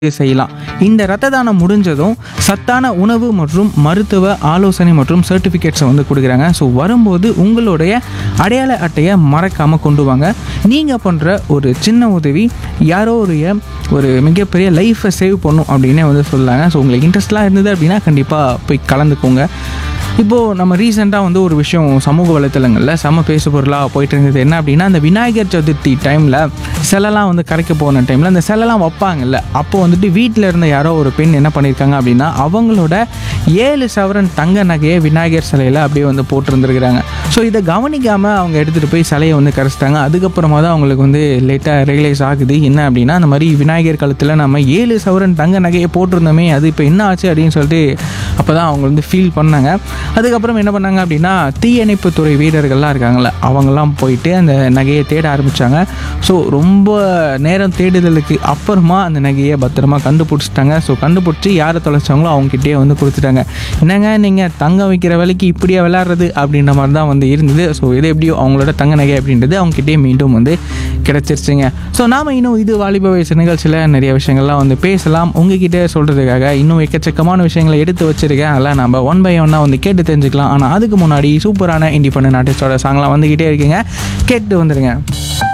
செய்யலாம் இந்த ரத்த தானம் முடிஞ்சதும் சத்தான உணவு மற்றும் மருத்துவ ஆலோசனை மற்றும் சர்டிஃபிகேட்ஸை வந்து கொடுக்குறாங்க ஸோ வரும்போது உங்களுடைய அடையாள அட்டையை மறக்காமல் கொண்டு வாங்க நீங்கள் பண்ணுற ஒரு சின்ன உதவி யாரோ ஒரு ஒரு மிகப்பெரிய லைஃப்பை சேவ் பண்ணும் அப்படின்னே வந்து சொல்லாங்க ஸோ உங்களுக்கு இன்ட்ரெஸ்ட்லாம் இருந்தது அப்படின்னா கண்டிப்பாக போய் கலந்துக்கோங்க இப்போது நம்ம ரீசெண்டாக வந்து ஒரு விஷயம் சமூக வலைத்தளங்களில் செம பேசு பொருளாக போயிட்டு இருந்தது என்ன அப்படின்னா அந்த விநாயகர் சதுர்த்தி டைமில் சிலைலாம் வந்து கரைக்க போன டைமில் அந்த சிலைலாம் வைப்பாங்கல்ல அப்போ வந்துட்டு வீட்டில் இருந்த யாரோ ஒரு பெண் என்ன பண்ணியிருக்காங்க அப்படின்னா அவங்களோட ஏழு சவரன் தங்க நகையை விநாயகர் சிலையில் அப்படியே வந்து போட்டிருந்துருக்குறாங்க ஸோ இதை கவனிக்காமல் அவங்க எடுத்துகிட்டு போய் சிலையை வந்து கரைச்சிட்டாங்க அதுக்கப்புறமா தான் அவங்களுக்கு வந்து லேட்டாக ரியலைஸ் ஆகுது என்ன அப்படின்னா அந்த மாதிரி விநாயகர் காலத்தில் நம்ம ஏழு சவரன் தங்க நகையை போட்டிருந்தோமே அது இப்போ என்ன ஆச்சு அப்படின்னு சொல்லிட்டு அப்போ தான் அவங்க வந்து ஃபீல் பண்ணாங்க அதுக்கப்புறம் என்ன பண்ணாங்க அப்படின்னா தீயணைப்புத்துறை வீரர்கள்லாம் இருக்காங்கல்ல அவங்கெல்லாம் போயிட்டு அந்த நகையை தேட ஆரம்பித்தாங்க ஸோ ரொம்ப நேரம் தேடுதலுக்கு அப்புறமா அந்த நகையை பத்திரமா கண்டுபிடிச்சிட்டாங்க ஸோ கண்டுபிடிச்சி யாரை தொலைச்சாங்களோ அவங்ககிட்டயே வந்து கொடுத்துட்டாங்க என்னங்க நீங்கள் தங்கம் வைக்கிற வேலைக்கு இப்படியே விளையாடுறது அப்படின்ற மாதிரி தான் வந்து இருந்தது ஸோ இது எப்படியோ அவங்களோட தங்க நகை அப்படின்றது அவங்ககிட்டயே மீண்டும் வந்து கிடச்சிருச்சுங்க ஸோ நாம் இன்னும் இது வாலிப வயசு நிகழ்ச்சியில் நிறைய விஷயங்கள்லாம் வந்து பேசலாம் உங்ககிட்ட சொல்கிறதுக்காக இன்னும் எக்கச்சக்கமான விஷயங்களை எடுத்து வச்சிருக்கேன் அதெல்லாம் நம்ம ஒன் பை ஒன்னாக வந்து கேட்டு தெரிஞ்சுக்கலாம் ஆனால் அதுக்கு முன்னாடி சூப்பரான இண்டிபெண்டன்ட் ஆர்டிஸ்டோட சாங்லாம் வந்துக்கிட்டே இருக்கீங்க கேட்டு வந்துடுங்க